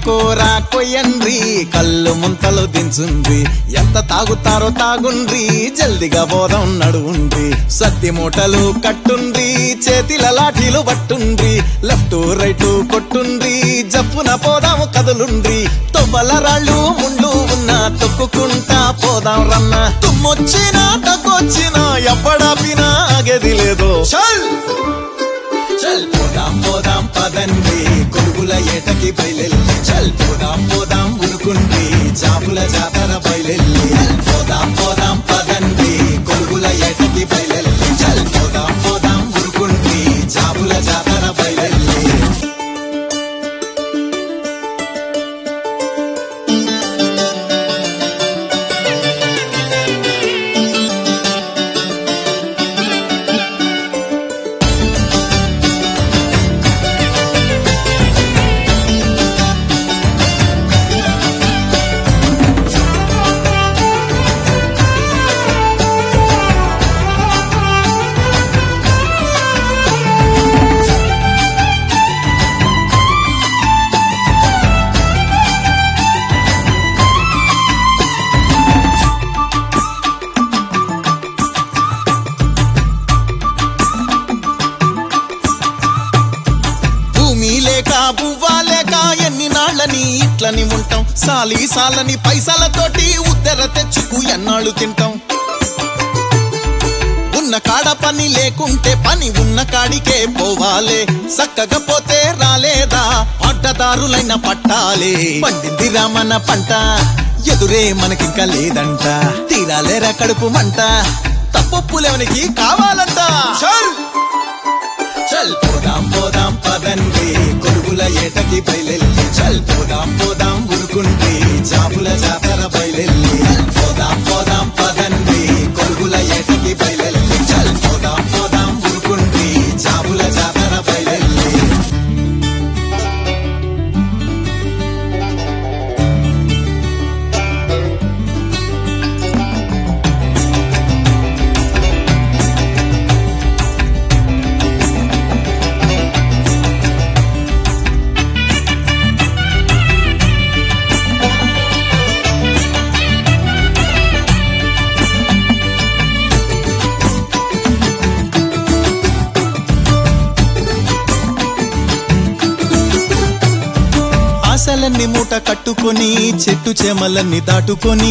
కూర కొయ్యండ్రి కళ్ళు ముంతలు దించుండ్రి ఎంత తాగుతారో తాగుండ్రి జల్దిగా పోదాం నడువుండ్రి సత్తి మూటలు కట్టుండ్రి చేతిల లాఠీలు పట్టుండ్రి లెఫ్ట్ రైట్ కొట్టుండ్రి జప్పున పోదాము కదులుండ్రి తొవ్వల రాళ్ళు ముండ్లు ఉన్నా తొక్కుకుంటా పోదాం రన్న తుమ్మొచ్చినా తగ్గొచ్చినా ఎప్పడాపినా ఆగేది లేదో చల్ చల్ పోదాం పోదాం పదండి కొడుకుల ఏటకి బయలెల్లి చల్ పోదాం పోదాం ఉరుకుండి జాబుల జాతర బయలెల్లి చల్ పోదాం పోదాం పదండి కొడుకుల ఏటకి బయలెల్లి చల్ పోదాం పోదాం ఉరుకుండి జాబుల జాతర బయలెల్లి భూమి లేక బువ్వా లేక ఎన్ని నాళ్ళని ఇట్లని ఉంటాం సాలి సాలని పైసలతోటి ఉద్దర తెచ్చుకు ఎన్నాళ్ళు తింటాం ఉన్న కాడ పని లేకుంటే పని ఉన్న కాడికే పోవాలే చక్కగా పోతే రాలేదా అడ్డదారులైన పట్టాలే పండింది రామన్న పంట ఎదురే మనకింకా లేదంట తీరాలేరా కడుపు మంట తప్పొప్పులెవనికి కావాలంట చల్ చల్ పోదాం పోదాం పదండి కొడుకుల ఏటకి బయలెల్లి చల్ పోదాం పోదాం ఉరుకుండి జాబుల జాతర బయలెల్లి చల్ పోదాం పోదాం పదండి కొడుకుల ఏటకి బయలెల్లి చల్ పోదాం పోదాం ఉరుకుండి జాబుల జాతర బయలెల్లి ఆశలన్నీ మూట కట్టుకొని చెట్టు చేమలన్నీ దాటుకొని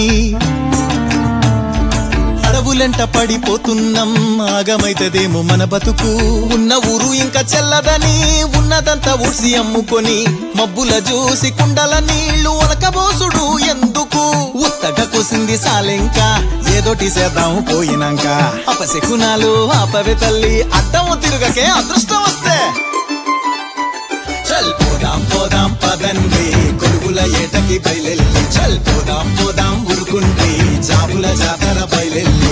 అడవులెంట పడిపోతున్నాం ఆగమైతదేమో మన బతుకు ఉన్న ఊరు ఇంకా చెల్లదని ఉన్నదంతా ఊడ్సి అమ్ముకొని మబ్బుల చూసి కుండల నీళ్లు ఉనకబోసుడు ఎందుకు ఉత్తగా కోసింది సాలెంక ఏదోటి చేద్దాం పోయినాక అపశకునాలు ఆపవే తల్లి అడ్డం తిరుగకే అదృష్టం వస్తే చల్ పోదాం పోదాం పదండి కొడుకుల ఏటకి బయలెల్లి చల్ పోదాం పోదాం ఉరుకుండి జాబుల జాతర బయలెల్లి